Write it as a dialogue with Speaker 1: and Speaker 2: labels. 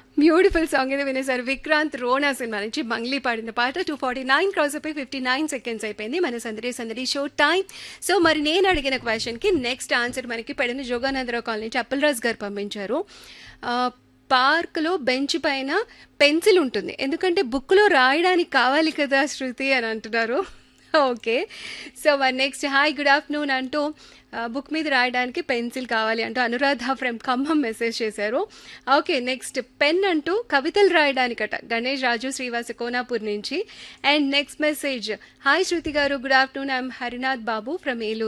Speaker 1: beautiful song ఇది వినేసారు Vikrant రోనా cinema నుంచి మంగ్లీ పాడిన పాట టూ ఫార్టీ నైన్ క్రాస్ అయిపోయి ఫిఫ్టీ నైన్ సెకండ్స్ అయిపోయింది మన సందడి సందడి షో టైం సో మరి నేను అడిగిన క్వశ్చన్కి నెక్స్ట్ ఆన్సర్ మనకి పెడిన జోగానందరావు కాలనీ నుంచి అప్పలరాజు గారు పంపించారు ఆ, పార్క్లో బెంచ్ పైన పెన్సిల్ ఉంటుంది ఎందుకంటే బుక్లో రాయడానికి కావాలి కదా శృతి అని అంటున్నారు ఓకే సో మరి నెక్స్ట్ హాయ్ గుడ్ ఆఫ్టర్నూన్ అంటూ బుక్ మీద రాయడానికి పెన్సిల్ కావాలి అంటూ అనురాధ ఫ్రమ్ ఖమ్మం మెసేజ్ చేశారు ఓకే నెక్స్ట్ పెన్ అంటూ కవితలు రాయడానికట గణేష్ రాజు శ్రీవాస కోనాపూర్ నుంచి and next message hi Shruti గారు good afternoon I'm Harinath Babu from Eluru